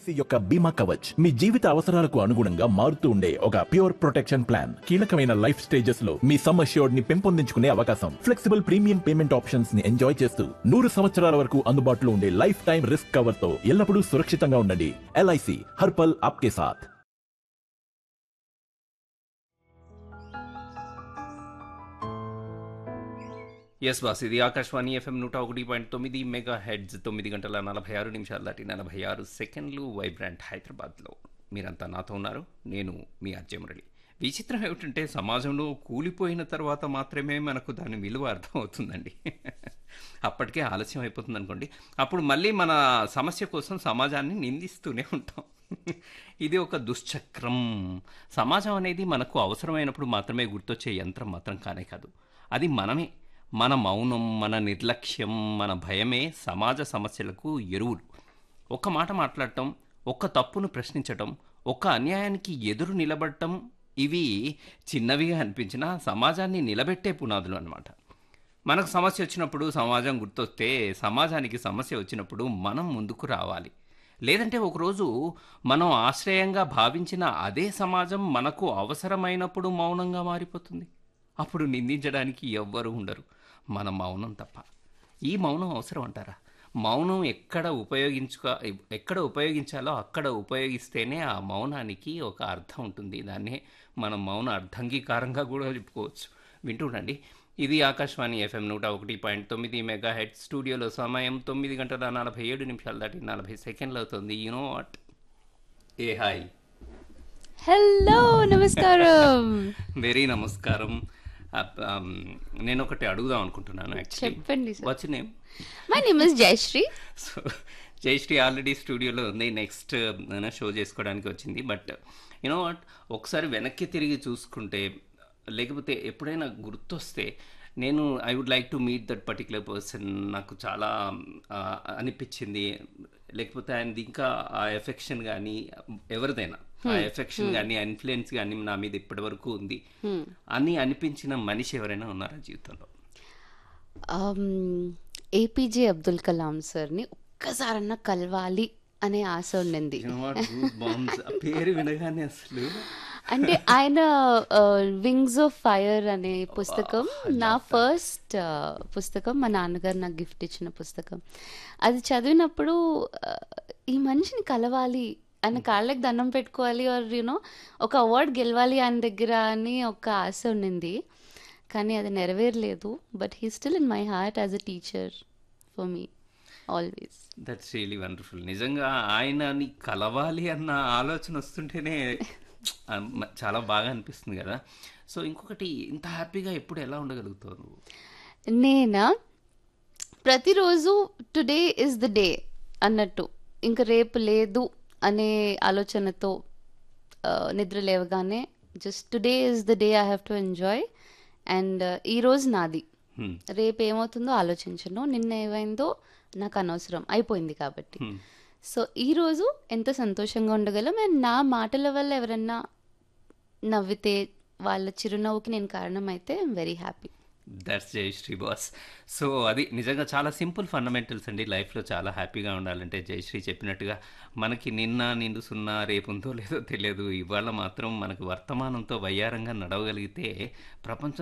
LIC యొక్క బీమా కవచ్ మీ జీవిత అవసరాలకు అనుగుణంగా మారుతూ ఉండే ఒక ప్యూర్ ప్రొటెక్షన్ ప్లాన్ కీలకమైన లైఫ్ స్టేజెస్ లో మీ సమ్ అష్యూర్డ్ ని పెంపొందించుకునే అవకాశం ఫ్లెక్సిబుల్ ప్రీమియం పేమెంట్ ఆప్షన్స్ ని ఎంజాయ్ చేస్తూ నూరు సంవత్సరాల వరకు అందుబాటులో ఉండే లైఫ్ టైం రిస్క్ కవర్ తో ఎల్లప్పుడూ సురక్షితంగా ఉండండి ఎల్ఐసి హర్పల్ ఆప్కే సాథ్ ఎస్ బాస్ ఇది ఆకాశవాణి ఎఫ్ఎం నూట ఒకటి పాయింట్ తొమ్మిది మెగా హెడ్స్ తొమ్మిది గంటల నలభై ఆరు నిమిషాలు దాటి నలభై ఆరు సెకండ్లు వైబ్రాంట్ హైదరాబాద్లో మీరంతా నాతో ఉన్నారు నేను మీ అర్జయ మురళి విచిత్రం ఏమిటంటే సమాజంలో కూలిపోయిన తర్వాత మాత్రమే మనకు దాని విలువ అర్థమవుతుందండి అప్పటికే ఆలస్యం అయిపోతుంది అనుకోండి అప్పుడు మళ్ళీ మన సమస్య కోసం సమాజాన్ని నిందిస్తూనే ఉంటాం ఇది ఒక దుశ్చక్రం సమాజం అనేది మనకు అవసరమైనప్పుడు మాత్రమే గుర్తొచ్చే యంత్రం మాత్రం కానే కాదు అది మనమే మన మౌనం మన నిర్లక్ష్యం మన భయమే సమాజ సమస్యలకు ఎరువులు ఒక్క మాట మాట్లాడటం ఒక్క తప్పును ప్రశ్నించటం ఒక్క అన్యాయానికి ఎదురు నిలబడటం ఇవి చిన్నవిగా అనిపించినా సమాజాన్ని నిలబెట్టే పునాదులు అన్నమాట మనకు సమస్య వచ్చినప్పుడు సమాజం గుర్తొస్తే సమాజానికి సమస్య వచ్చినప్పుడు మనం ముందుకు రావాలి లేదంటే ఒకరోజు మనం ఆశ్రయంగా భావించిన అదే సమాజం మనకు అవసరమైనప్పుడు మౌనంగా మారిపోతుంది అప్పుడు నిందించడానికి ఎవ్వరూ ఉండరు మన మౌనం తప్ప ఈ మౌనం అవసరం అంటారా మౌనం ఎక్కడ ఉపయోగించుక ఎక్కడ ఉపయోగించాలో అక్కడ ఉపయోగిస్తేనే ఆ మౌనానికి ఒక అర్థం ఉంటుంది దాన్నే మనం మౌన అర్థంగీకారంగా కూడా చెప్పుకోవచ్చు వింటుండండి ఇది ఆకాశవాణి ఎఫ్ఎం నూట ఒకటి పాయింట్ తొమ్మిది మెగా హెడ్ స్టూడియోలో సమయం తొమ్మిది గంటల నలభై ఏడు నిమిషాలు దాటి నలభై సెకండ్లు అవుతుంది యూనో వాట్ ఏ హాయ్ హలో నమస్కారం వెరీ నమస్కారం అప్- ఆమ్, నేను ఒకటి అడుగుదాం అనుకుంటున్నాను చెప్పండి sir. What's name my name is Jayashree so Jayashree already స్టూడియోలో ఉంది నెక్స్ట్ షో చేసుకోవడానికి వచ్చింది బట్ యూనో వాట్ ఒకసారి వెనక్కి తిరిగి చూసుకుంటే లేకపోతే ఎప్పుడైనా గుర్తొస్తే నేను I would like to meet that particular person నాకు చాలా ఆ, అనిపించింది లేకపోతే ఆయనది ఇంకా ఆ ఎఫెక్షన్ కానీ ఎవరిదైనా ఆ ఎఫెక్షన్ కానీ ఆ ఇన్ఫ్లుయెన్స్ కానీ నా మీద ఇప్పటి వరకు ఉంది అని అనిపించిన మనిషి ఎవరైనా ఉన్నారా జీవితంలో ఏపీజే అబ్దుల్ కలాం సార్ని ఒక్కసారన్నా కలవాలి అనే ఆశ ఉండింది You know what? Goosebumps. ఆ పేరు వినగానే అసలు అంటే ఆయన వింగ్స్ ఆఫ్ ఫైర్ అనే పుస్తకం నా ఫస్ట్ పుస్తకం మా నాన్నగారు నాకు గిఫ్ట్ ఇచ్చిన పుస్తకం అది చదివినప్పుడు ఆ, ఈ మనిషిని కలవాలి ఆయన కాళ్ళకి దండం పెట్టుకోవాలి ఆర్ యూనో ఒక అవార్డ్ గెలవాలి ఆయన దగ్గర అని ఒక ఆశ ఉండింది కానీ అది నెరవేరలేదు but he still in my heart as a teacher for me always that's really wonderful నిజంగా ఆయనని కలవాలి అన్న ఆలోచన వస్తుంటేనే ఆ, మ- చాలా బాగా అనిపిస్తుంది కదా సో ఇంకొకటి ఇంత హ్యాపీగా ఎప్పుడు ఎలా ఉండగలుగుతావు నువ్వు నేనా ప్రతిరోజు టుడే ఇస్ ద డే అన్నట్టు ఇంకా రేపు లేదు అనే ఆలోచనతో ఆ, నిద్ర లేవగానే just today is the day I have to enjoy and ఈరోజు నాది Hmm. రేపు ఏమవుతుందో ఆలోచించను నిన్న ఏమైందో నాకు అనవసరం అయిపోయింది కాబట్టి సో ఈరోజు ఎంత సంతోషంగా ఉండగలం అండ్ నా మాటల వల్ల ఎవరన్నా నవ్వితే వాళ్ళ చిరునవ్వుకి నేను కారణం అయితే I'm very happy that's Jayashree boss so అది నిజంగా చాలా సింపుల్ ఫండమెంటల్స్ అండి లైఫ్లో చాలా హ్యాపీగా ఉండాలంటే జయశ్రీ చెప్పినట్టుగా మనకి నిన్న నిండు సున్నా రేపు ఉందో లేదో తెలియదు ఇవాళ మాత్రం మనకు వర్తమానంతో వయ్యారంగా నడవగలిగితే ప్రపంచం